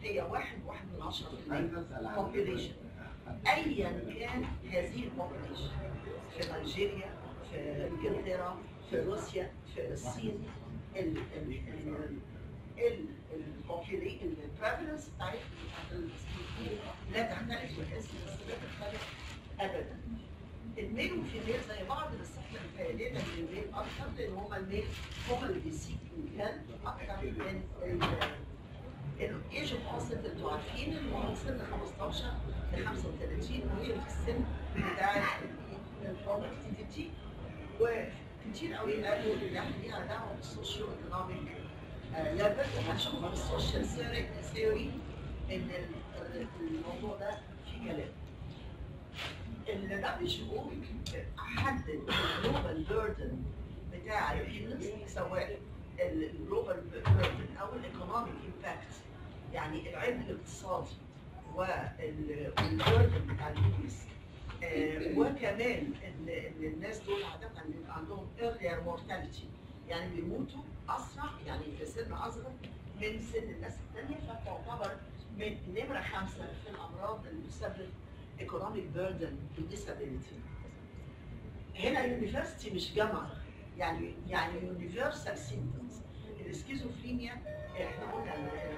هي واحد واحد من عشرة في عايز المية اسال عن population. ايا كان هذه البوبوليشن في نيجيريا في انجلترا في روسيا في الصين ال ال ال ال البريفلنس بتاعت لا تختلف والانسلنس لا تختلف ابدا الميل والفيميل زي بعض بس احنا متهيألنا ان الميل اكتر لان هما الميل هما اللي بيسيكوا الكلب اكتر من الايج اوف اونست انتوا عارفين ان هو من سن 15 ل 35 وهي في السن بتاع البرودكتيفيتي وكتير قوي قالوا ان احنا ليها دعوه بالسوشيو ايكونوميك ليفل هنشوف في السوشيال ثيوري ان ال- الموضوع ده فيه كلام ال WHO حدد الجلوبال بيردن بتاع الهيلز سواء الجلوبال بيردن او الايكونوميك امباكت يعني العبء الاقتصادي والبيردن بتاع الهيلز وكمان ان إن الناس دول عاده بيبقى عندهم earlier mortality يعني بيموتوا اسرع يعني في سن اصغر من سن الناس الثانيه فتعتبر من نمره خمسه في الامراض اللي بتسبب economic burden disability هنا يونيفرستي مش جامعه يعني يعني يونيفرسال سيمبتومز السكيزوفرينيا احنا قلنا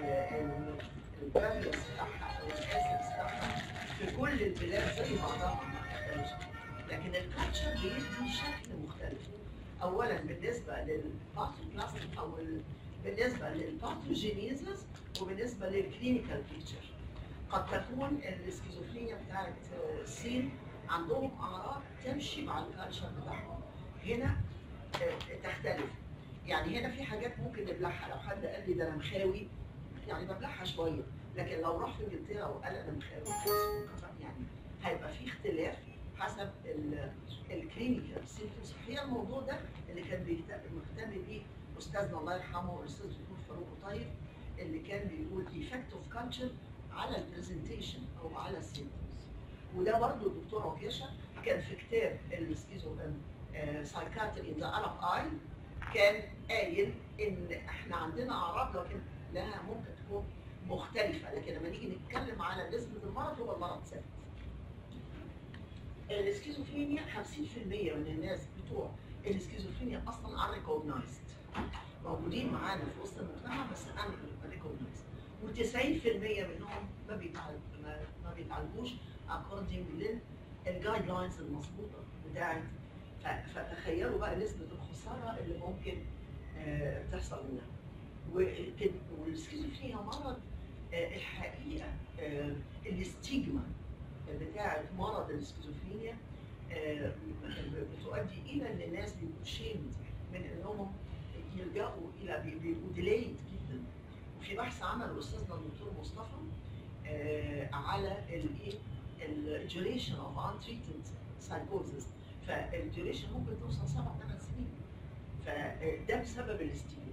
البريفلنس بتاعها او الاسنس بتاعها في كل البلاد زي بعضها ما بتختلفش لكن الكالتشر بيدي شكل مختلف اولا بالنسبه للباثوبلاستيك او ال- بالنسبه للباثوجينيزس وبالنسبه للكلينيكال بيكتشر قد تكون السكيزوفرينيا بتاعت الصين عندهم اعراض تمشي مع الكالتشر بتاعهم هنا آه، تختلف يعني هنا في حاجات ممكن نبلعها لو حد قال لي ده انا مخاوي يعني ببلعها شويه لكن لو راح في انجلترا وقال انا مخاوي يعني هيبقى في اختلاف حسب الكلينيكال سيمتومز هي الموضوع ده اللي كان بيهتم مهتم بيه استاذنا الله يرحمه الاستاذ دكتور فاروق طيب اللي كان بيقول ايفكت اوف كالتشر على البرزنتيشن او على السيمتومز وده برضه الدكتور عكيشه كان في كتاب السكيزو سايكاتري ذا ارب اي كان قايل ان احنا عندنا اعراض لكن لها ممكن تكون مختلفه لكن لما نيجي نتكلم على نسبه المرض هو المرض ثابت. السكيزوفرينيا 50% من الناس بتوع السكيزوفرينيا اصلا unrecognized موجودين معانا في وسط المجتمع بس unrecognized و90% منهم ما بيتعالج ما, ما بيتعالجوش according للجايد لاينز المظبوطه بتاعت ف- فتخيلوا بقى نسبه الخساره اللي ممكن آه، تحصل منها وال- والسكيزوفرينيا مرض آه، الحقيقه آه، الاستيجما بتاعه مرض السكيزوفرينيا آه، بتؤدي الى ان الناس بيبقوا شيمد من انهم يلجأوا الى بي- بيبقوا ديلايد جدا وفي بحث عمله استاذنا الدكتور مصطفى آه، على الايه الديوريشن اوف untreated psychosis فالديوريشن ممكن توصل سبع ثمان سنين فده بسبب الاستيميوليشن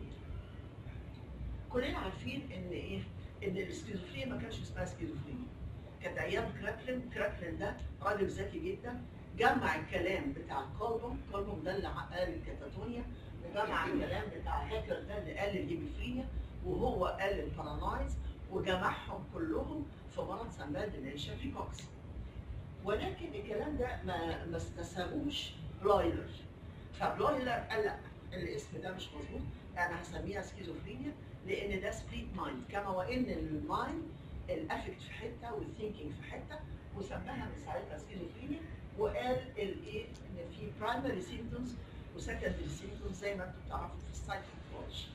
كلنا عارفين ان ايه ان السكيزوفرينيا ما كانش اسمها سكيزوفرينيا كانت ايام كراكلين كراكلين ده راجل ذكي جدا جمع الكلام بتاع كولبوم كولبوم ده اللي قال الكاتاتونيا وجمع الكلام بتاع هاكر ده اللي قال الهيموفرينيا وهو قال البارانايز وجمعهم كلهم في مرض سماه ديمنشيا في كوكس ولكن الكلام ده ما ما استساغوش بلايلر فبلايلر قال لا الاسم ده مش مظبوط انا هسميها سكيزوفرينيا لان ده سبليت مايند كما وان المايند الافكت في حته والثينكينج في حته وسماها من ساعتها سكيزوفرينيا وقال الايه ان في برايمري سيمبتومز وسكندري سيمبتومز زي ما انتم بتعرفوا في السايكوبولوجي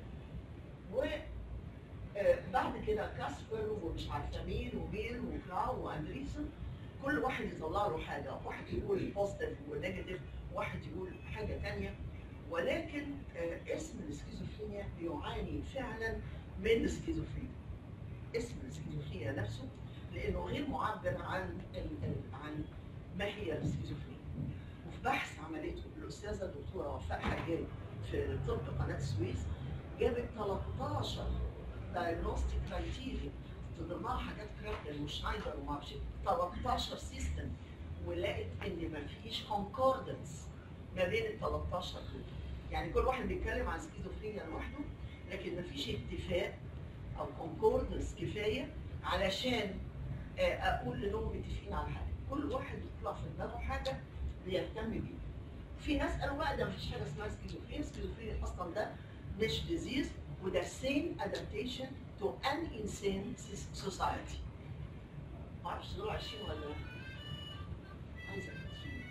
و آه، بعد كده كاسبر ومش عارفه مين ومين وكلاو واندريسون كل واحد يطلع له حاجه واحد يقول بوزيتيف ونيجاتيف واحد يقول حاجه ثانيه ولكن آه، اسم السكيزوفرينيا بيعاني فعلا من السكيزوفرينيا اسم السكيزوفرينيا نفسه لانه غير معبر عن ال- ال- عن ما هي السكيزوفرينيا وفي بحث عملته الاستاذه الدكتوره وفاء حجاج في طب قناه السويس جابت 13 دايجنوستيك كرايتيريا ضمنها حاجات كراكل وشنايدر وما اعرفش 13 سيستم ولقت ان ما فيش كونكوردنس ما بين ال 13 دول يعني كل واحد بيتكلم عن سكيزوفرينيا لوحده لكن ما فيش اتفاق او كونكوردنس كفايه علشان آه، اقول انهم متفقين على حاجه كل واحد بيطلع في دماغه حاجه بيهتم بيها في ناس قالوا بقى ده مفيش حاجه اسمها سكيزوفرينيا سكيزوفرينيا اصلا ده مش ديزيز وده same adaptation to an insane society معرفش دول عايشين ولا لا عايزه أتفهم.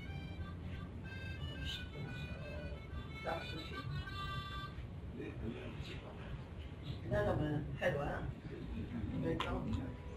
تعرف شو في؟ لا لا ما حلوة ها؟ بيكرهوا.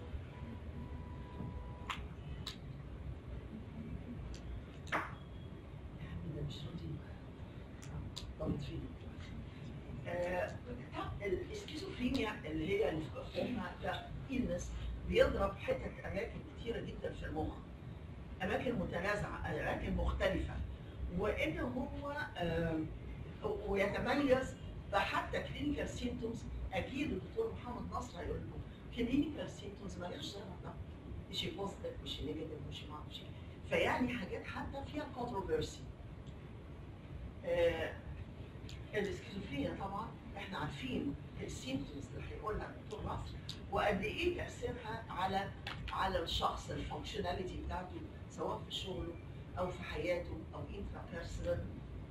يا عم ده مش راضي ضغط فيه. آه، الاسكيزوفرينيا اللي هي اللي في مفهومها ده illness بيضرب حتت اماكن كتيره جدا في المخ اماكن متنازعه اماكن مختلفه وان هو آم، ويتميز بحتى كلينيكال سيمتومز اكيد الدكتور محمد نصر هيقول لكم كلينيكال سيمتومز مالهاش زي بعضها مش بوزيتيف مش نيجاتيف مش ما اعرفش إيه. فيعني حاجات حتى فيها كونتروفيرسي الاسكيزوفرينيا طبعا احنا عارفين السيمتومز اللي هيقولها الدكتور نصر وقد ايه تاثيرها على على الشخص الفانكشناليتي بتاعته سواء في شغله او في حياته او انترا بيرسونال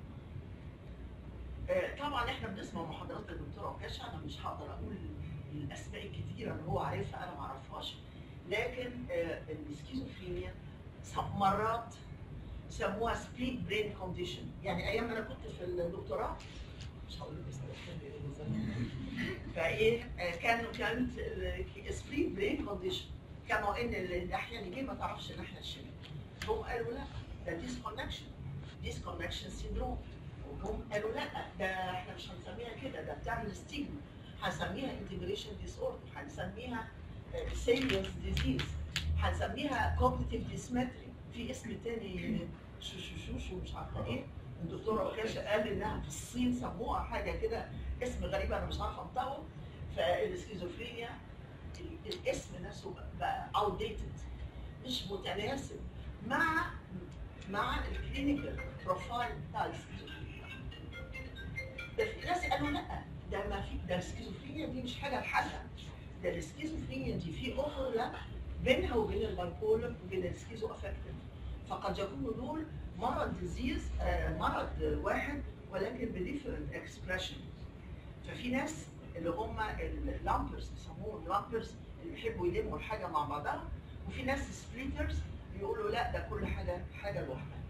طبعا احنا بنسمع محاضرات الدكتور عكاشة انا مش هقدر اقول الاسماء الكتيره اللي هو عارفها انا ما اعرفهاش لكن آه، السكيزوفرينيا س- مرات سموها سبليت برين كونديشن يعني ايام ما انا كنت في الدكتوراه مش هقول لكم استخدمت ايه بالظبط فايه آه، كانوا كانت سبليت برين كونديشن كانوا ان الناحيه اليمين ما تعرفش الناحيه الشمال هم قالوا لا ده ديسكونكشن ديسكونكشن سيندروم وهم قالوا لا ده احنا مش هنسميها كده ده بتعمل ستيجما هنسميها انتجريشن ديس اوردر هنسميها سيليوس ديزيز هنسميها كوجنيتيف ديسمتري في اسم تاني شو شو شو شو مش عارفه ايه الدكتور عكاشة قال انها في الصين سموها حاجه كده اسم غريب انا مش عارفه انطقه فالسكيزوفرينيا ال- الاسم نفسه بقى outdated مش متناسب مع مع الكلينيكال بروفايل بتاع السكيزوفرينيا ده في ناس قالوا لا ده ما في ده السكيزوفرينيا دي مش حاجه لحالها ده السكيزوفرينيا دي في اوفرلاب بينها وبين البايبولر وبين السكيزو افكتيف فقد يكونوا دول مرض ديزيز مرض واحد ولكن بديفرنت اكسبريشن ففي ناس اللي هم اللامبرز بيسموهم اللامبرز اللي بيحبوا يلموا الحاجه مع بعضها وفي ناس سبليترز بيقولوا لا ده كل حاجه حاجه لوحدها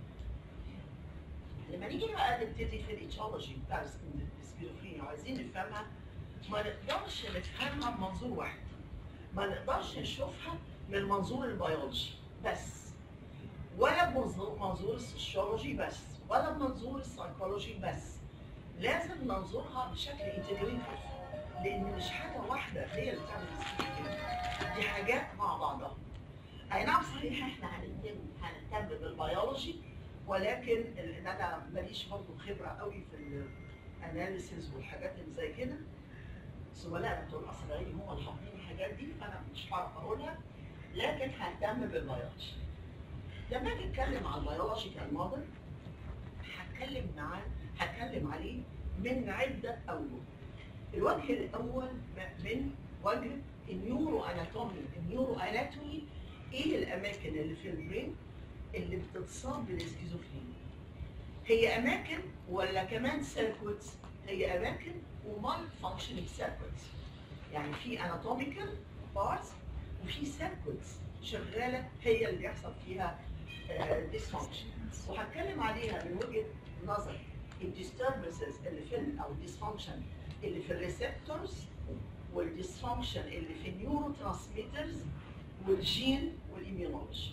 لما نيجي بقى نبتدي في الايتيولوجي بتاع السكيزوفرينيا وعايزين نفهمها ما نقدرش نفهمها بمنظور واحد ما نقدرش نشوفها من منظور البيولوجي بس ولا بمنظور منظور السوشيولوجي بس ولا بمنظور السايكولوجي بس لازم ننظرها بشكل انتجريتيف لان مش حاجه واحده هي اللي بتعمل السكيزوفرينيا دي حاجات مع بعضها اي نعم صحيح احنا هنهتم هنهتم بالبيولوجي ولكن ان انا ماليش برضه خبره قوي في الاناليسيز والحاجات اللي زي كده زملاء بتوع الاسرائيلي هم اللي حاطين الحاجات دي فانا مش هعرف اقولها لكن ههتم بالبيولوجي لما اجي اتكلم عن البيولوجيكال موديل هتكلم معاه هتكلم عليه من عده اوجه الوجه الاول من وجه النيورو اناتومي النيورو اناتومي ايه الاماكن اللي في البرين اللي بتتصاب بالسكيزوفرينيا هي اماكن ولا كمان سيركوتس هي اماكن ومال فانكشنينج سيركوتس يعني في اناتوميكال بارتس وفي سيركوتس شغاله هي اللي بيحصل فيها ديسفانكشن وهتكلم عليها من وجهه نظر الديستربنسز اللي في ال- او الديسفانكشن اللي في الريسبتورز والديسفانكشن اللي في النيورو ترانسميترز والجين والاميونولوجي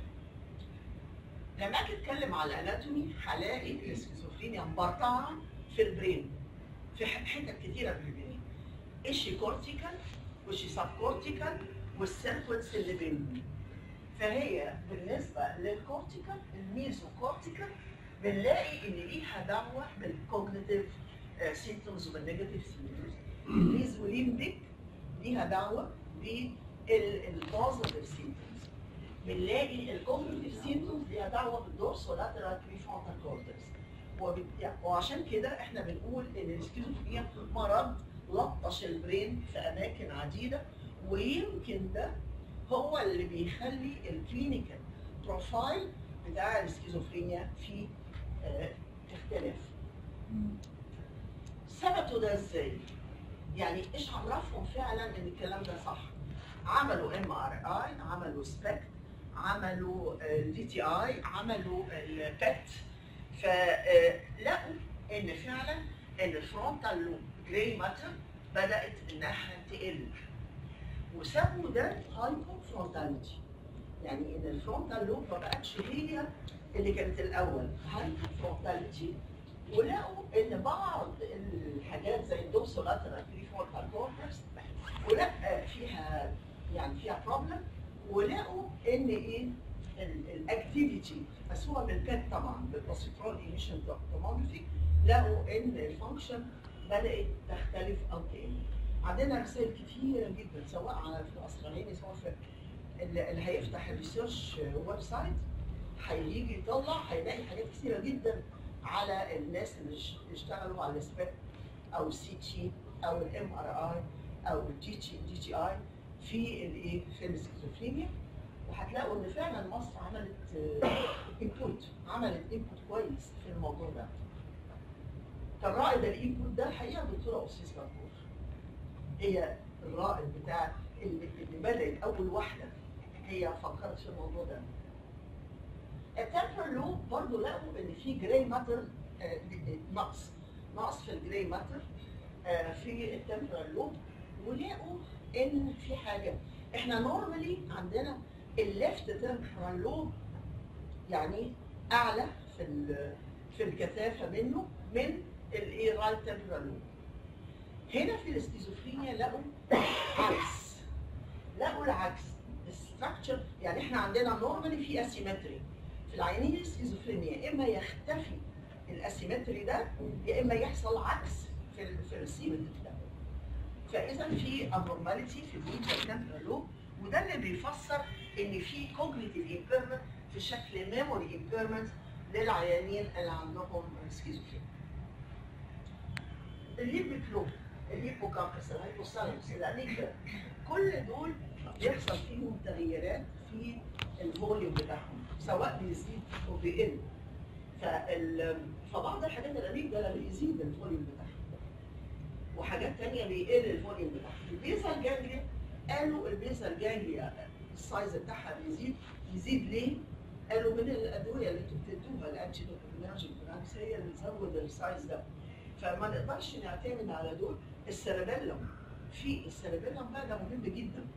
لما اجي اتكلم على الاناتومي هلاقي السكيزوفرينيا مبرطعه في البرين في ح- حتت كتيره في البرين اشي كورتيكال وشي سب كورتيكال والسيركوتس اللي بينهم فهي بالنسبه للكورتيكال الميزو كورتيكال بنلاقي ان ليها دعوه بالكوجنيتيف سيمتومز والنيجاتيف سيمتومز الميزو ليمبيك ليها دعوه بالبوزيتيف سيمتومز بنلاقي الكوجنيتيف سيمتومز ليها دعوه بالدورسولاترال بريفرونتال كورتكس وبت- وعشان كده احنا بنقول ان السكيزوفرينيا مرض لطش البرين في اماكن عديده ويمكن ده هو اللي بيخلي الكلينيكال بروفايل بتاع السكيزوفرينيا في آه، اختلاف ثبتوا ده ازاي؟ يعني ايش عرفهم فعلا ان الكلام ده صح؟ عملوا ام ار اي، عملوا سبكت، عملوا دي تي اي، عملوا البت فلقوا ان فعلا ان الفرونتال لوب جراي ماتر بدات انها تقل وسموا ده هايبو فرونتاليتي يعني ان الفرونتال لوب ما بقتش هي اللي كانت الاول هايبو فرونتاليتي ولقوا ان بعض الحاجات زي الدوسولاترال بريفونتال كورتكس ولا فيها يعني فيها بروبلم ولقوا ان ايه الاكتيفيتي بس هو بالبيت طبعا بالبوسيترون ايميشن توموجرافي لقوا ان الفانكشن بدات تختلف او تقل عندنا رسائل كتيره جدا سواء على في القصر العيني سواء في اللي اللي هيفتح الريسيرش ويب سايت هيجي يطلع هيلاقي حاجات كتيره جدا على الناس اللي اش- اشتغلوا على السبيك او السي تي او الام ار اي او الدي تي دي تي اي في الايه في السكيزوفرينيا وهتلاقوا ان فعلا مصر عملت انبوت عملت انبوت كويس في الموضوع ده كان رائد الانبوت ده الحقيقه الدكتوره اسيس مدبور هي الرائد بتاع اللي, اللي بدات اول واحده هي فكرت في الموضوع ده التمبرال لوب برضه لقوا ان في جراي ماتر نقص نقص في الجراي ماتر في التمبرال لوب ولقوا ان في حاجه احنا نورمالي عندنا الليفت تمبرال لوب يعني اعلى في ال- في الكثافه منه من الايه رايت تمبرال لوب هنا في الاسكيزوفرينيا لقوا عكس لقوا العكس الستراكشر يعني احنا عندنا نورمالي في اسيمتري في العيانين السكيزوفرينيا يا اما يختفي الاسيمتري ده يا اما يحصل عكس في ال في السيمتري ده فاذا في abnormality في الميديا تمبرال لوب وده اللي بيفسر ان في cognitive impairment في شكل memory impairment للعيانين اللي عندهم سكيزوفرينيا الليبيك لوب الهيبوكامبس الهيبوثالاموس الاميجدala كل دول بيحصل فيهم تغييرات في الفوليوم بتاعهم سواء بيزيد او بيقل فال... فبعض الحاجات الاميجدala بيزيد الفوليوم بتاعها وحاجات تانية بيقل الفوليوم بتاعها البيزال جانجليا قالوا البيزال جانجليا السايز بتاعها بيزيد يزيد ليه؟ قالوا من الادويه اللي انتوا بتدوها الانتي دوبامينرجيك دراجز هي اللي بتزود السايز ده فما نقدرش نعتمد على دول السيربيلم في السيربيلم بقى ده مهم جدا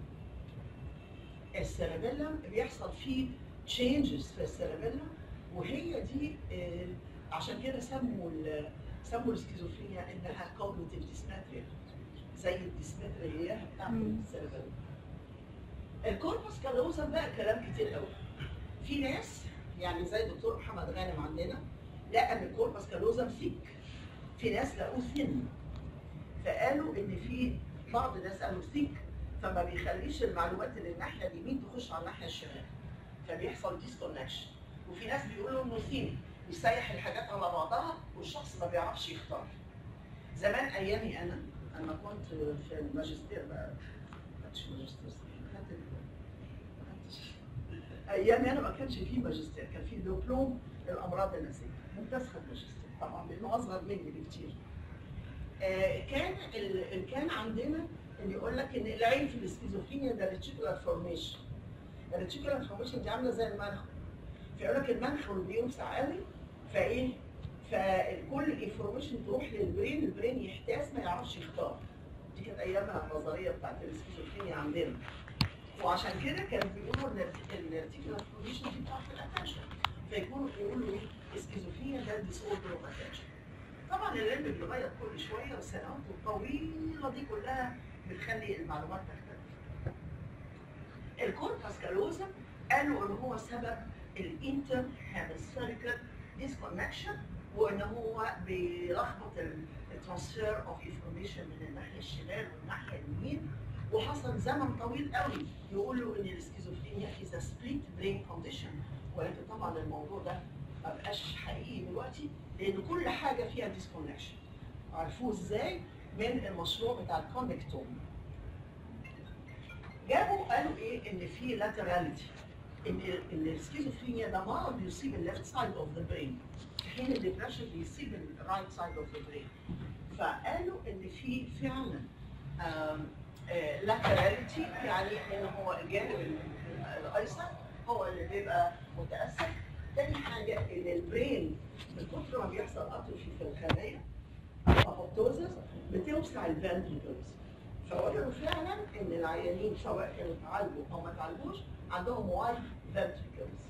السيربيلم بيحصل فيه تشينجز في السيربيلم وهي دي آه، عشان كده سموا ال- سموا السكيزوفرينيا انها كوجنيتيف ديسماتريا زي الديسماتريا بتاعت مم. السيربيلم الكوربس كالوزم بقى كلام كتير قوي في ناس يعني زي الدكتور محمد غانم عندنا لقى ان الكوربس كالوزم ثيك في ناس لقوه ثين فقالوا ان في بعض الناس قالوا ثيك فما بيخليش المعلومات اللي الناحيه اليمين تخش على الناحيه الشمال فبيحصل ديسكونكشن وفي ناس بيقولوا انه ثين يسيح الحاجات على بعضها والشخص ما بيعرفش يختار زمان ايامي انا اما كنت في الماجستير بقى ما كانش ماجستير خدت ال- ما خدتش ايامي انا ما كانش فيه ماجستير كان فيه دبلوم الامراض النفسيه ممتاز خد ماجستير طبعا لانه اصغر مني بكتير آه، كان ال- كان عندنا اللي يقول لك ان العين في الاسكيزوفرينيا ده ريتيكولار فورميشن الريتيكولار فورميشن دي عامله زي المنخ فيقول لك المنخ بيوسع قوي فايه فكل الانفورميشن تروح للبرين البرين يحتاس ما يعرفش يختار دي كانت ايامها النظريه بتاعت الاسكيزوفرينيا عندنا وعشان كده كانوا بيقولوا ان الارتيكولار فورميشن دي بتاعت الاتنشن فيكونوا يقولوا ايه الاسكيزوفرينيا ده ديس اوردر اوف اتنشن طبعا العلم بيتغير كل شويه والسنوات الطويله دي كلها بتخلي المعلومات تختلف. الكوربس كالوزم قالوا ان هو سبب الانتر هيمسفيريكال ديسكونكشن وان هو بيلخبط الترانسفير اوف انفورميشن من الناحيه الشمال والناحيه اليمين وحصل زمن طويل قوي يقولوا ان الاسكيزوفرينيا از سبليت برين كونديشن ولكن طبعا الموضوع ده ما بقاش حقيقي دلوقتي لان كل حاجه فيها ديسكونكشن عرفوه ازاي من المشروع بتاع الكونكتوم جابوا قالوا ايه ان في لاتراليتي ان ان السكيزوفرينيا ده مرض بيصيب الليفت سايد اوف ذا برين في حين الدبريشن بيصيب الرايت سايد اوف ذا برين فقالوا ان في فعلا لاتراليتي يعني ان هو الجانب ال- الايسر هو اللي بيبقى متاثر تاني حاجه ان البرين من كتر ما بيحصل اتروفي في الخلايا الابوبتوزس بتوسع الفنتريكلز فوجدوا فعلا ان العيانين سواء كانوا اتعالجوا او ما اتعالجوش عندهم وايد فنتريكلز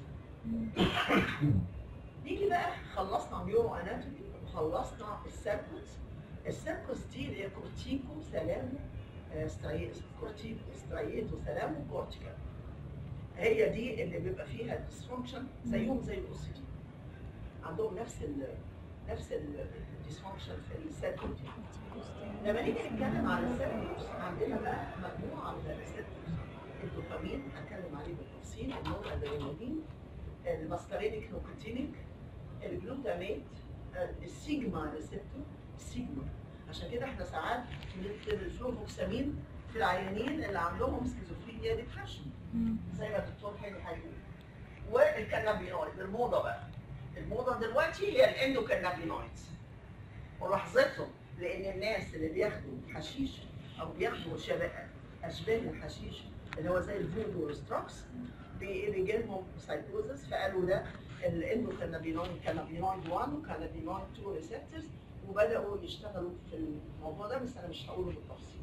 نيجي بقى خلصنا نيورو اناتومي وخلصنا السيركوس السيركوس دي اللي هي كورتيكو سلامو آه، ستري- كورتيكو ستريتو سلامو كورتيكال هي دي اللي بيبقى فيها ديسفانكشن زيهم زي الاو سي دي عندهم نفس ال نفس الديسفانكشن في السيركوس دي لما نيجي نتكلم على السيركوس عندنا بقى مجموعه من الريسبتورز الدوبامين هتكلم عليه بالتفصيل النور ادرينالين الماسكارينيك نوكوتينيك الجلوتاميت آه، السيجما ريسبتور السيجما عشان كده احنا ساعات بنكتب الفلوفوكسامين في العيانين اللي عندهم سكيزوفرينيا ديبرشن زي ما الدكتور هاني هيقول والكنابينويد الموضه بقى الموضه دلوقتي هي الاندوكنابينويدز ولاحظتهم لان الناس اللي بياخدوا حشيش او بياخدوا شبه اشباه الحشيش اللي هو زي الفودو والستروكس بي- بيجي لهم سايكوزس فقالوا ده الاندوكانابينويد كانابينويد 1 وكانابينويد 2 ريسبتورز وبداوا يشتغلوا في الموضوع ده بس انا مش هقوله بالتفصيل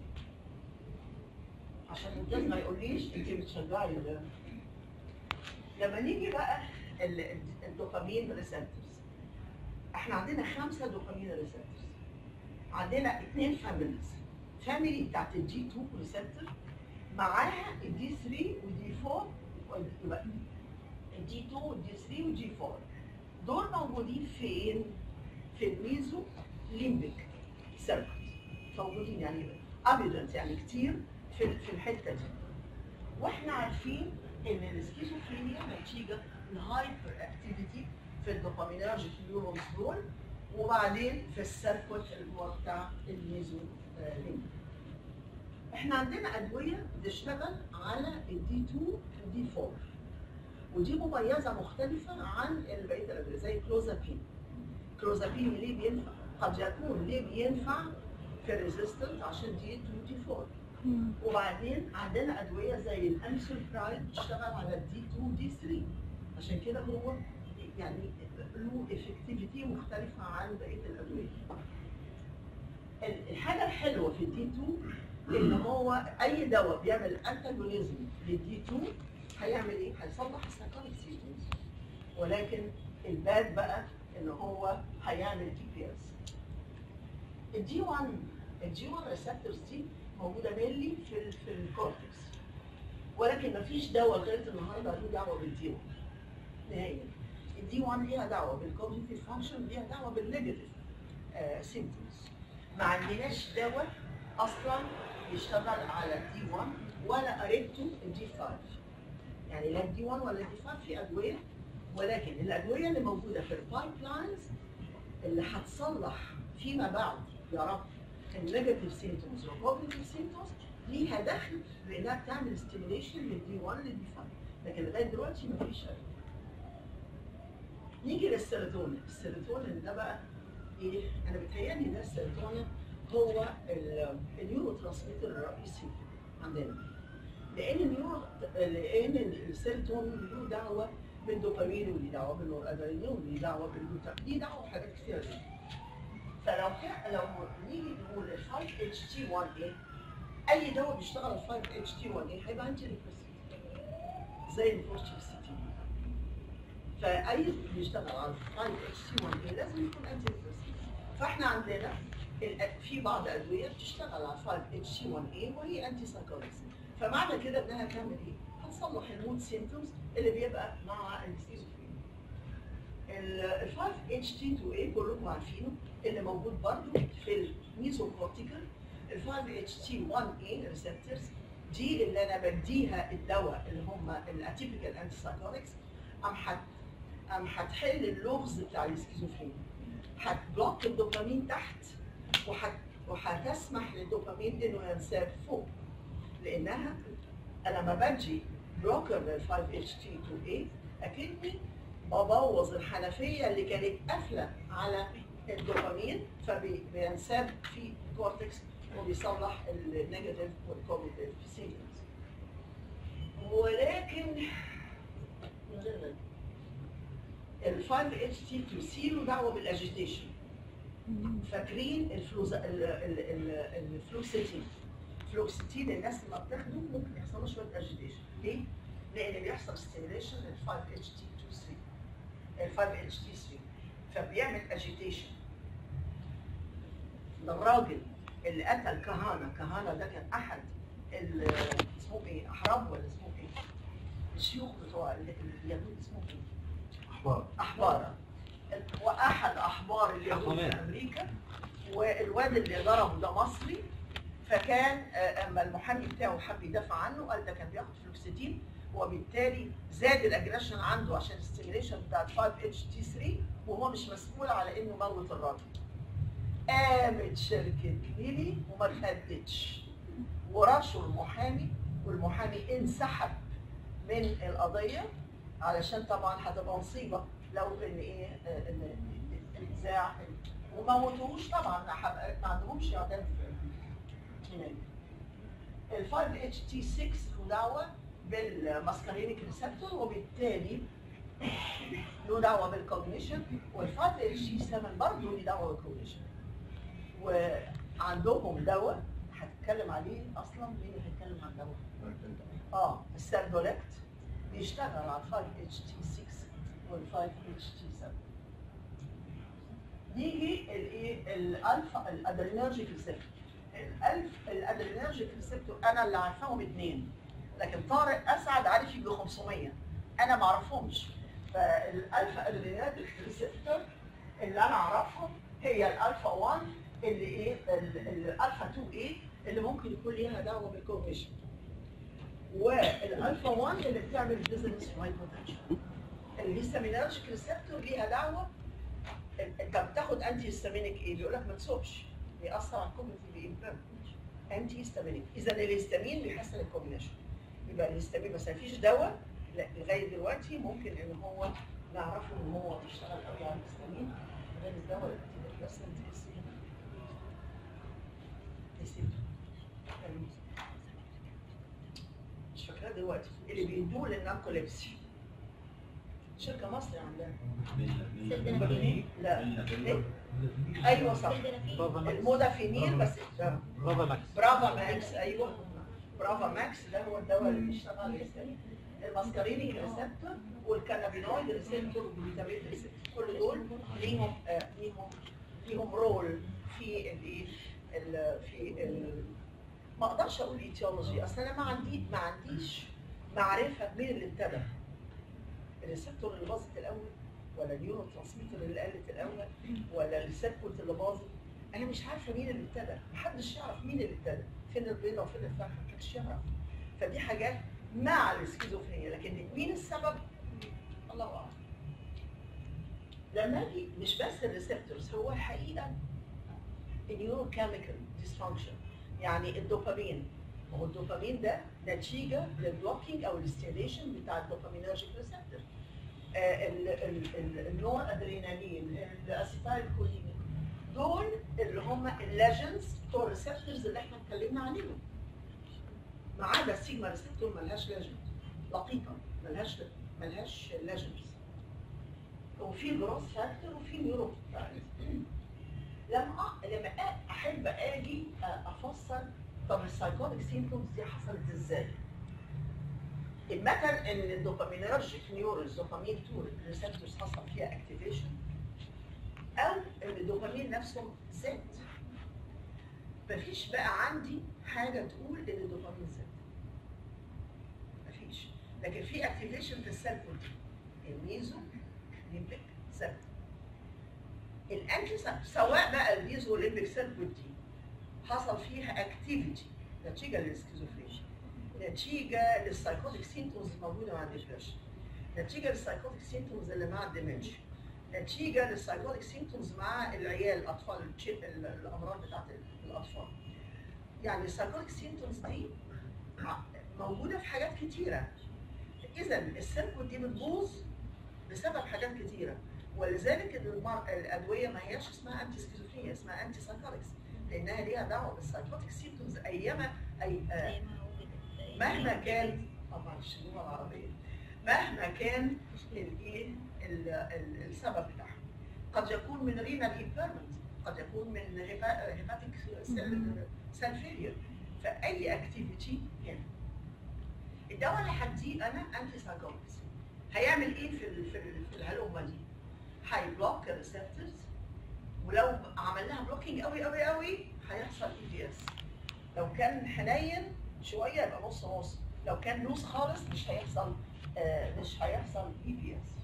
عشان الناس ما يقوليش انت بتشجعي ال- لما نيجي بقى ال- الدوبامين ريسبتورز احنا عندنا خمسه دوبامين ريسبتورز عندنا اثنين فاميليز فاميلي بتاعت الجي 2 ريسبتور معاها الدي 3 والدي 4 يبقى الدي 2 والدي 3 والدي 4 دول موجودين فين؟ في الميزو ليمبيك سيركت موجودين يعني ابيدنت يعني كتير في في الحته دي واحنا عارفين ان السكيزوفرينيا نتيجه الهايبر اكتيفيتي في الدوبامينرجيك نيورونز دول وبعدين في السيركوت اللي هو بتاع الميزو آه، ليمبيك احنا عندنا ادويه بتشتغل على الدي 2 والدي 4 ودي مميزه مختلفه عن بقيه الادويه زي كلوزابين كلوزابين ليه بينفع قد يكون ليه بينفع في الريزيستنت عشان دي 2 دي 4 وبعدين عندنا ادويه زي الانسولبرايد بتشتغل على الدي 2 دي 3 عشان كده هو يعني له افكتيفيتي مختلفه عن بقيه الادويه ال- الحاجه الحلوه في الدي 2 ان هو اي دواء بيعمل انتاجونيزم للدي 2 هيعمل ايه؟ هيصلح السايكونيك سيستمز ولكن الباد بقى ان هو هيعمل دي بي اس الدي 1 الدي 1 ريسبتورز دي موجوده مينلي في ال في الكورتكس ولكن مفيش دواء لغايه النهارده له دعوه بالدي 1 نهائيا الدي 1 ليها دعوه بالكوجنيتيف فانكشن ليها دعوه بالنيجاتيف سيمبتومز ما عندناش دواء اصلا يشتغل على الدي 1 ولا قريبته الدي 5 يعني لا الدي 1 ولا الدي 5 في ادويه ولكن الادويه اللي موجوده في البايب لاينز اللي هتصلح فيما بعد يا رب النيجاتيف سيمتومز والبوزيتيف سيمتومز ليها دخل بانها بتعمل ستيميليشن للدي 1 للدي 5 لكن لغايه دلوقتي مفيش أدوية. نيجي للسيروتونين السيروتونين ده بقى ايه انا بتهيألي ده السيروتونين هو ال- النيورو ترانسميتر الرئيسي عندنا لان النيورو لان السيروتونين له دعوه بالدوبامين وليه دعوه بالنورادرينالين وليه دعوه بالجلوتامين ليه دعوه بحاجات كتير جدا فلو كان لو نيجي نقول ال 5 اتش تي 1 ايه اي دواء بيشتغل على 5 اتش تي 1 ايه هيبقى انتي ديبريسنت زي الفورتيف سي تي فاي بيشتغل على 5 اتش تي 1 ايه لازم يكون انتي ديبريسنت فاحنا عندنا ال- في بعض ادويه بتشتغل على 5 اتش تي 1 ايه وهي انتي سايكوتكس فمعنى كده انها تعمل ايه؟ هتصلح المود سيمتومز اللي بيبقى مع السكيزوفرينيا. ال 5 اتش تي 2 اي كلكم عارفينه اللي موجود برضه في الميزوكورتيكال ال 5 اتش تي 1 اي ريسبتورز دي اللي انا بديها الدواء اللي هم الاتيبيكال انتي سايكوتكس ام حت ام هتحل اللغز بتاع السكيزوفرينيا هتبلوك الدوبامين تحت وهت وهتسمح للدوبامين انه ينساب فوق لانها انا لما بدي بلوكر لل 5 اتش تي 2 a اكني ببوظ الحنفيه اللي كانت قافله على الدوبامين فبينساب في الكورتكس وبيصلح النيجاتيف والكوجنيتيف سيجنالز ولكن ال 5 اتش تي 2 سي له دعوه بالاجيتيشن فاكرين الفلوز ال- ال- ال- الفلوكسيتين فلوكسيتين الناس لما بتاخده ممكن يحصل له شويه اجيتيشن ليه؟ لان بيحصل ستيميليشن لل 5 اتش تي 2 3 ال 5 اتش تي 3 فبيعمل اجيتيشن الراجل اللي قتل كهانة كهانة ده كان أحد ال- اسمه إيه؟ أحراب ولا اسمه إيه؟ الشيوخ بتوع ال- اليهود اسمه إيه؟ احبار أحبار وأحد أحبار اليهود في أحرمان. أمريكا والواد اللي ضربه ده مصري فكان آه، اما المحامي بتاعه حب يدافع عنه قال ده كان بياخد فلوكسيتين وبالتالي زاد الاجريشن عنده عشان الستيميليشن بتاع 5 اتش تي 3 وهو مش مسؤول على انه موت الراجل. قامت شركه ميلي وما خدتش ورشوا المحامي والمحامي انسحب من القضيه علشان طبعا هتبقى مصيبه لو ان ايه آه، ان النزاع وما موتوهوش طبعا ما ما عندهمش اعدام في هناك. ال 5 اتش تي 6 له دعوه بالماسكارينيك ريسبتور وبالتالي له دعوه بالكوجنيشن وال 5 اتش تي 7 برضه له دعوه بالكوجنيشن وعندهم دواء هتتكلم عليه اصلا مين اللي هيتكلم عن دواء؟ اه السيرفولكت بيشتغل على 5 اتش تي 6 وال 5 اتش تي 7 نيجي الايه الالفا الادرينرجيك ريسبتور الالف الادرينرجيك ريسبتور انا اللي عارفاهم اثنين لكن طارق اسعد عارف يجي 500 انا ما اعرفهمش فالالفا ادرينرجيك ريسبتور اللي انا اعرفهم هي الالفا 1 اللي ايه ال- الالفا 2 ايه اللي ممكن يكون ليها دعوه بالكوجنيشن والالفا 1 اللي بتعمل ديزنس وهايبوتنشن الهيستامينرجيك ريسبتور ليها دعوه انت بتاخد انتي هيستامينيك ايه؟ بيقول لك ما تسوقش بيأثر على الكوجنيتيف امبيرمنت انتي هيستامينيك اذا الهيستامين بيحسن الكوجنيشن يبقى الهيستامين بس مفيش دواء لا لغايه دلوقتي ممكن ان هو نعرفه ان هو بيشتغل قوي على الهيستامين غير الدواء اللي بتبقى بس مش فاكراه دلوقتي اللي بيدوه للناركوليبسي شركه مصري عندها لا إيه؟ ايوه صح برافا ماكس المودافينيل بس ده برافا ماكس برافا ماكس ايوه برافا ماكس ده هو الدواء اللي بيشتغل على الهستامين الماسكارينيك ريسبتور والكانابينويد ريسبتور والجلوتامين ريسبتور كل دول ليهم آه ليهم ليهم رول في الايه ال- في ال- ما اقدرش اقول ايتيولوجي اصل انا ما عندي ما عنديش معرفه مين اللي ابتدى الريسبتور اللي باظت الاول ولا النيورو ترانسميتر اللي قلت الاول ولا الريسبتور اللي باظت انا مش عارفه مين اللي ابتدى محدش يعرف مين اللي ابتدى فين البيضه وفين الفرخه محدش يعرف فدي حاجات مع السكيزوفرينيا لكن مين السبب الله اعلم لما اجي مش بس الريسبتورز هو الحقيقه النيورو كيميكال ديسفانكشن يعني الدوبامين ما هو الدوبامين ده نتيجه للبلوكينج او الاستيليشن بتاع الدوبامينرجيك ريسبتور النور ادرينالين الاسيتايل كولين دول اللي هم الليجنز بتوع الريسبتورز اللي احنا اتكلمنا عليهم ما عدا السيجما ريسبتور ملهاش ليجند لقيطه ملهاش ملهاش ليجندز وفي جروث فاكتور وفي نيورو لما أ- لما أ- احب اجي أ- افسر طب السايكوتيك سيمبتومز دي حصلت ازاي؟ مثلا ان الدوبامينرجيك نيورونز دوبامين 2 ريسبتورز حصل فيها اكتيفيشن او ان الدوبامين نفسه زاد مفيش بقى عندي حاجه تقول ان الدوبامين زاد مفيش لكن في اكتيفيشن في السيل بروتين الميزو ليمبيك سيل الانتي سواء بقى الميزو ليمبيك سيل بروتين حصل فيها اكتيفيتي نتيجه للسكيزوفرينيا نتيجه للسايكوتيك سيمتومز الموجوده مع الديبرشن نتيجه للسايكوتيك سيمتومز اللي مع الديمنشيا نتيجه للسايكوتيك سيمتومز مع العيال الاطفال التشيب الامراض بتاعت الاطفال يعني السايكوتيك سيمتومز دي ع- موجوده في حاجات كتيره اذا السيركوت دي بتبوظ بسبب حاجات كتيره ولذلك المر... الادويه ما هياش اسمها انتي سكيزوفرينيا اسمها انتي سايكوتكس لانها ليها دعوه بالسايكوتيك سيمتومز ايما اي آه زي ما هو كده. مهما كان طبعا اللغه العربيه مهما كان الايه ال- ال- السبب بتاعها قد يكون من رينال ايمبيرمنت قد يكون من هيباتيك سيل فيلير فاي اكتيفيتي هنا الدواء اللي هديه انا انتي سايكوتكس هيعمل ايه في ال- في ال- في الهلومه دي؟ هيبلوك الريسبتورز ولو عمل لها بلوكينج قوي قوي قوي هيحصل اي دي اس لو كان حنين شويه يبقى نص نص لو كان لوز خالص مش هيحصل آه مش هيحصل اي بي اس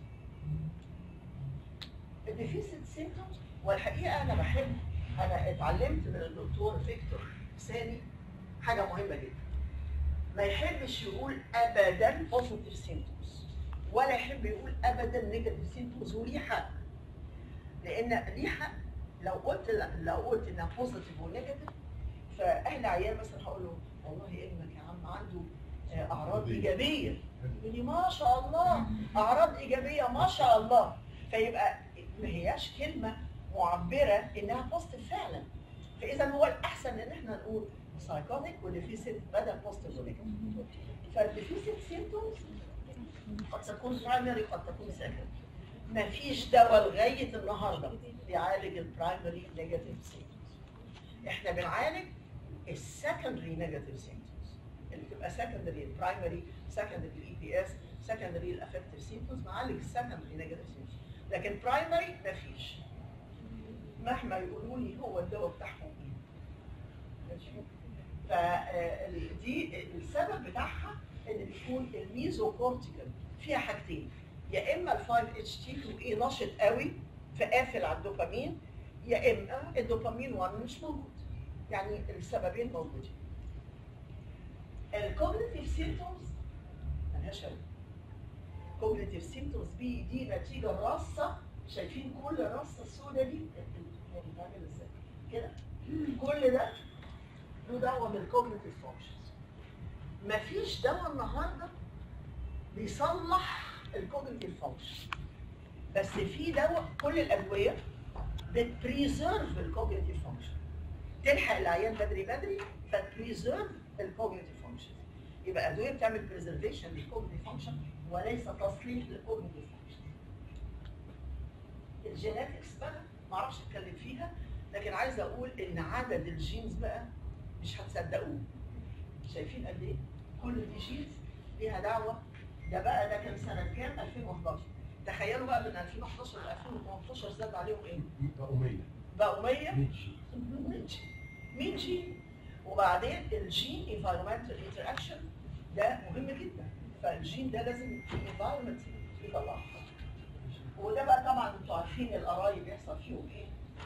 الديفيسيت سيمتومز والحقيقه انا بحب انا اتعلمت من الدكتور فيكتور سامي حاجه مهمه جدا ما يحبش يقول ابدا بوزيتيف سيمتومز ولا يحب يقول ابدا نيجاتيف سيمتومز وليه حق لان ليه حق لو قلت لو قلت انها بوزيتيف ونيجاتيف فاهل عيال مثلا هقول له والله ابنك يا عم عنده آه، اعراض ايجابيه يقول لي ما شاء الله اعراض ايجابيه ما شاء الله فيبقى ما هياش كلمه معبره انها بوزيتيف فعلا فاذا هو الاحسن ان احنا نقول سايكوتيك وديفيسيت بدل بوزيتيف ونيجاتيف فالديفيسيت سيمتومز قد تكون برايمري قد تكون سكندري ما فيش دواء لغايه النهارده بيعالج البرايمري نيجاتيف سيمتومز احنا بنعالج السكندري نيجاتيف سيمتومز اللي بتبقى سكندري البرايمري سكندري الاي بي اس سكندري الافكتيف سيمتومز معالج السكندري نيجاتيف سيمتومز لكن برايمري مفيش مهما يقولوا لي هو الدواء بتاعهم ايه ماشي؟ فدي السبب بتاعها ان بيكون الميزوكورتيكال فيها حاجتين يا اما ال 5 اتش تي 2 اي نشط قوي فقافل على الدوبامين يا اما الدوبامين 1 مش موجود يعني السببين موجودين الكوجنيتيف سيمتومز ملهاش علاج كوجنيتيف سيمتومز بي دي نتيجه رصه شايفين كل الرصه السوداء دي يعني بتعمل ازاي كده كل ده له دعوه بالكوجنيتيف فانكشنز مفيش دواء النهارده بيصلح الكوجنيتيف فانكشن بس في دواء كل الادويه بتبريزيرف الكوجنيتيف فانكشن تلحق العيان بدري بدري فتبريزيرف الكوجنيتيف فانكشن يبقى ادويه بتعمل بريزرفيشن للكوجنيتيف فانكشن وليس تصليح للكوجنيتيف فانكشن الجيناتكس بقى ما اعرفش اتكلم فيها لكن عايزه اقول ان عدد الجينز بقى مش هتصدقوه شايفين قد ايه كل دي جينز ليها دعوه ده بقى ده كان سنه كام 2011 تخيلوا بقى من 2011 ل 2018 زاد عليهم ايه أمية بقوا 100 ميتشي 100 100 جين وبعدين الجين انفايرمنتال انتراكشن ده مهم جدا فالجين ده لازم في انفايرمنت يطلعه وده بقى طبعا انتوا عارفين القرايب بيحصل فيهم ايه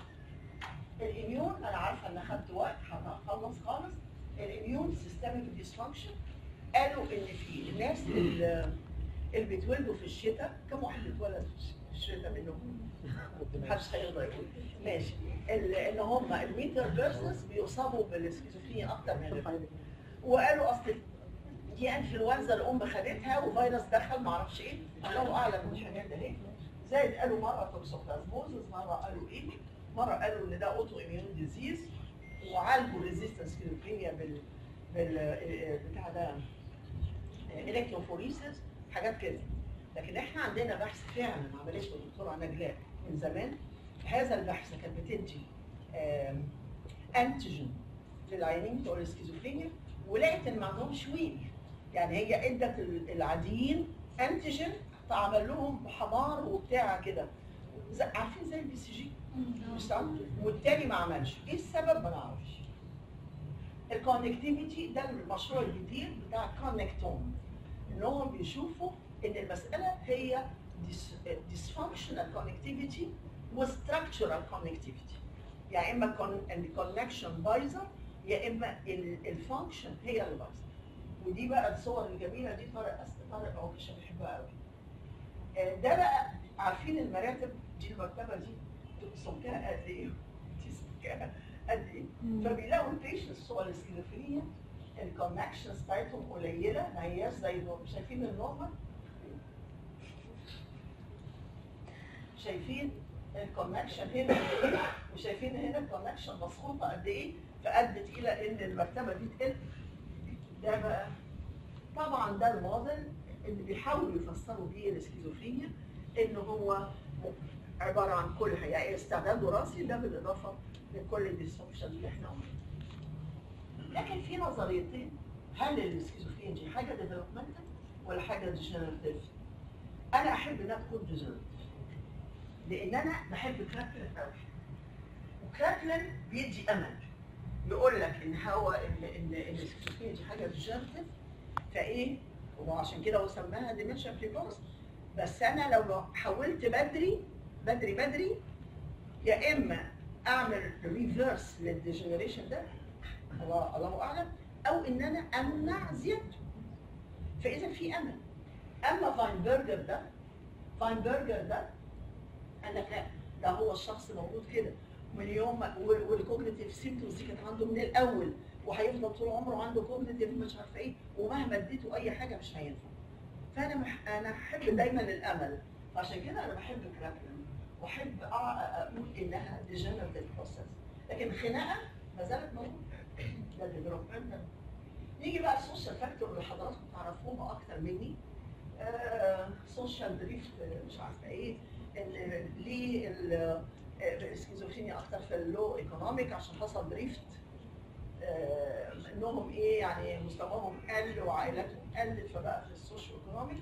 الاميون انا عارفه ان اخدت وقت هخلص خالص الاميون سيستميك ديسفانكشن قالوا ان في الناس اللي اللي بيتولدوا في الشتاء كم واحد اتولد في الشتاء منهم؟ محدش هيقدر يقول ماشي ال- ان هم الميتر بيرسونز بيصابوا بالسكيزوفرينيا اكتر من غيرهم وقالوا اصل دي انفلونزا الام خدتها وفيروس دخل معرفش ايه الله اعلم من الحاجات ده ليه زائد قالوا مره توكسوبلازموزس مره قالوا ايه مره قالوا ان ده اوتو اميون ديزيز وعالجوا ريزيستنس سكيزوفرينيا بال بال بتاع ده الكتروفوريسيس حاجات كده لكن احنا عندنا بحث فعلا عملته الدكتوره نجلاء من زمان هذا البحث كانت بتدي آم، انتيجين للعيانين بتوع السكيزوفرينيا ولقيت ان ما عندهمش ويل يعني هي ادت ال- العاديين انتيجين فعمل لهم حمار وبتاع كده زي- عارفين زي البي سي جي مش عارف والتاني ما عملش ايه السبب ما نعرفش الكونكتيفيتي ده المشروع الجديد بتاع كونكتوم انهم بيشوفوا ان المساله هي dysfunctional connectivity وستراكشرال connectivity يا اما الكونكشن بايظه يا اما الفانكشن هي اللي بايظه ودي بقى الصور الجميله دي طارق أس- طارق عكشه بحبها قوي آه، ده بقى عارفين المراتب دي المكتبه دي سمكها قد ايه؟ دي سمكها قد ايه فبيلاقوا البيشنتس بتوع الاسكيزوفرينيا الكونكشنز بتاعتهم قليله ما هياش زي دول شايفين النورمال شايفين الكونكشن هنا قد ايه وشايفين هنا الكونكشن مسقوطه قد ايه فادت الى ان المرتبه دي تقل ده بقى طبعا ده الموديل اللي بيحاولوا يفسروا بيه الاسكيزوفرينيا ان هو عباره عن كل يعني استعداد وراثي ده بالاضافه لكل الديسفانكشن اللي احنا قلنا لكن في نظريتين هل الاسكيزوفرينيا دي حاجه ديفلوبمنتال ولا حاجه ديجنراتيف؟ انا احب انها تكون ديجنراتيف لان انا بحب كراكلين قوي وكراكلين بيدي امل يقول لك ان هو ان ان ان السكيزوفرينيا دي حاجه ديجنراتيف فايه وعشان كده هو سماها ديمنشن بريكورس بس انا لو حولت بدري بدري بدري يا اما اعمل ريفرس للديجنريشن ده الله الله اعلم او ان انا امنع زيادته فاذا في امل اما فاينبرجر ده فاينبرجر ده قال لك لا ده هو الشخص مولود كده من يوم ما- وال- والكوجنيتيف سيمتومز دي كانت عنده من الاول وهيفضل طول عمره عنده كوجنيتيف مش عارفه ايه ومهما اديته اي حاجه مش هينفع فانا مح... انا احب دايما الامل عشان كده انا بحب كراكلين واحب أع- اقول انها ديجنريتيف بروسيس لكن الخناقه ما زالت موجوده ده ديفلوبمنت نيجي بقى السوشيال فاكتور اللي حضراتكم تعرفوها اكتر مني سوشيال دريفت مش عارفه ايه ال- ليه ال- السكيزوفرينيا اكتر في اللو ايكونوميك عشان حصل دريفت آه، انهم ايه يعني مستواهم قل وعائلاتهم قلت فبقى في السوشيال ايكونوميك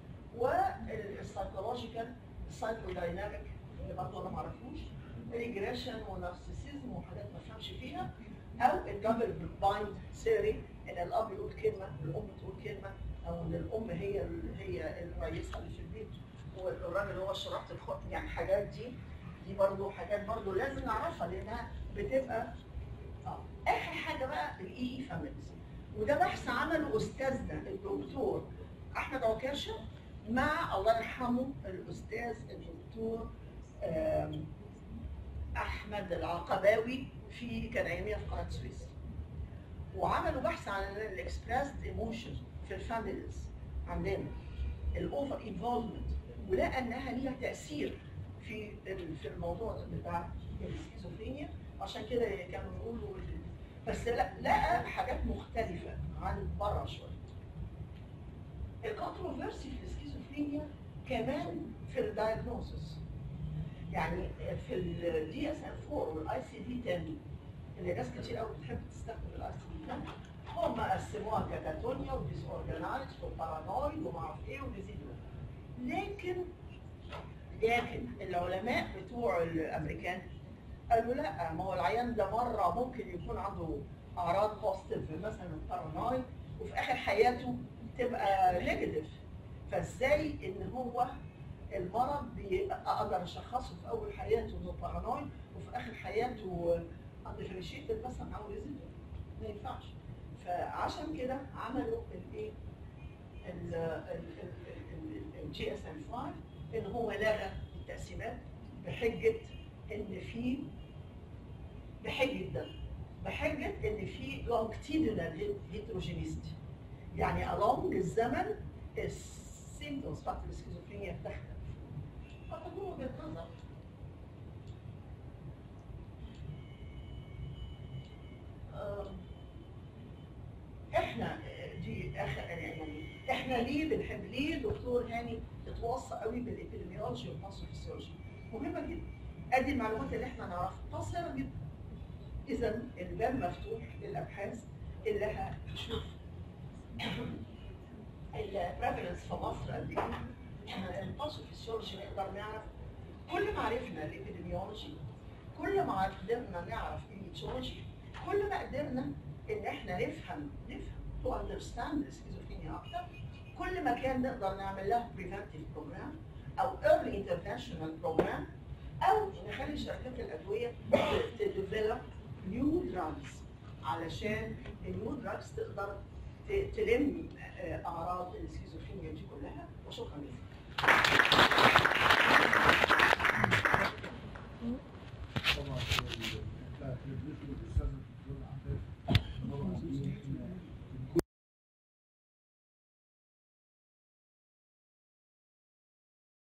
والسايكولوجيكال السايكو دايناميك اللي برضه انا ما اعرفوش ريجريشن ونارسيسيزم وحاجات ما افهمش فيها او الدبل بايند ثيوري ان الاب يقول كلمه الام تقول كلمه او ان الام هي ال- هي الرئيسه اللي في البيت والراجل هو شرطه الخط يعني الحاجات دي دي برضه حاجات برضه لازم نعرفها لانها بتبقى اه اخر حاجه بقى الاي اي فاميليز وده بحث عمله استاذنا الدكتور احمد عكاشه مع الله يرحمه الاستاذ الدكتور آم، احمد العقباوي في كان اياميها في قناه سويس وعملوا بحث عن الاكسبريسد ايموشن في الفاميليز عندنا الاوفر انفولفمنت ولقى انها ليها تاثير في ال- في الموضوع ده بتاع السكيزوفرينيا عشان كده كانوا يقولوا ال- بس لا لقى حاجات مختلفه عن بره شويه الكونتروفيرسي في السكيزوفرينيا كمان في الدايجنوسيس يعني في الدي اس ام 4 والاي سي دي 10 اللي ناس كتير قوي بتحب تستخدم الاي سي دي 10 هم قسموها كاتاتونيا وديس اورجنايز وبارانويد وما اعرف ايه وديزيدو لكن لكن العلماء بتوع الامريكان قالوا لا ما هو العيان ده مره ممكن يكون عنده اعراض بوزيتيف مثلا البارانويد وفي اخر حياته تبقى نيجاتيف فازاي ان هو المرض بي- اقدر اشخصه في اول حياته انه بارانويد وفي اخر حياته اندفرنشيتد مثلا او ريزيدو ما ينفعش فعشان كده عملوا الايه الجي اس ام 5 ان هو لغى التقسيمات بحجه ان في بحجه ده بحجه ان في لونجتيدنال هيتروجينيستي يعني along الزمن السيمتومز بتاعت السكيزوفرينيا بتختلف فقد هو وجهه نظر آم، احنا دي اخر يعني احنا ليه بنحب ليه دكتور هاني اتوصى قوي بالابيديميولوجي والباثوفيسيولوجي مهمه جدا ادي المعلومات اللي احنا نعرفها قصيره جدا اذا الباب مفتوح للابحاث اللي هتشوف البريفلنس في مصر قد ايه احنا الباثوفيسيولوجي نقدر نعرف كل ما عرفنا الابيديميولوجي كل ما قدرنا نعرف الايتيولوجي كل ما قدرنا ان احنا نفهم نفهم to understand السكيزوفرينيا اكتر كل ما كان نقدر نعمل لها preventive program او early interventional program او نخلي شركات الادويه تديفلوب نيو دراجز علشان النيو دراجز تقدر ت- تلم آه، اعراض السكيزوفرينيا دي كلها وشكرا لكم